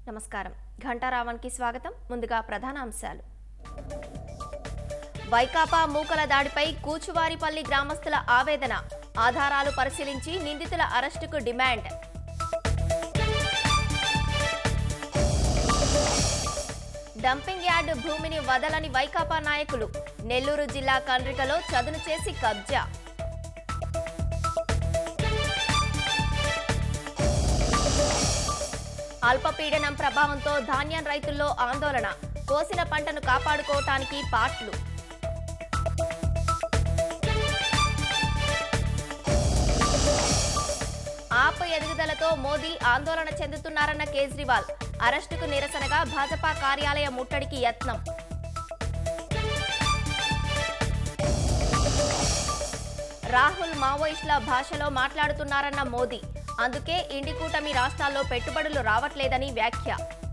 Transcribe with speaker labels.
Speaker 1: నమస్కారం ఘంటారావన్కి స్వాగతం ముందుగా ప్రధాన అంశాలు వైకాపా మూకల దాడిపై కూచువారిపల్లి గ్రామస్తుల ఆవేదన ఆధారాలు పరిశీలించి నిందితుల అరెస్టుకు డిమాండ్ డంపింగ్ యార్డ్ భూమిని వదలని వైకాపా నాయకులు నెల్లూరు జిల్లా కండ్రికలో చదును చేసి కబ్జా అల్పపీడనం ప్రభావంతో ధాన్యం రైతుల్లో ఆందోళన కోసిన పంటను కాపాడుకోవటానికి పాట్లు ఆప్ ఎదుగుదలతో మోదీ ఆందోళన చెందుతున్నారన్న కేజ్రీవాల్ అరెస్టుకు నిరసనగా భాజపా కార్యాలయ ముట్టడికి యత్నం రాహుల్ మావోయిస్టుల భాషలో మాట్లాడుతున్నారన్న మోదీ అందుకే ఇండి కూటమి రాష్ట్రాల్లో పెట్టుబడులు రావట్లేదని వ్యాఖ్య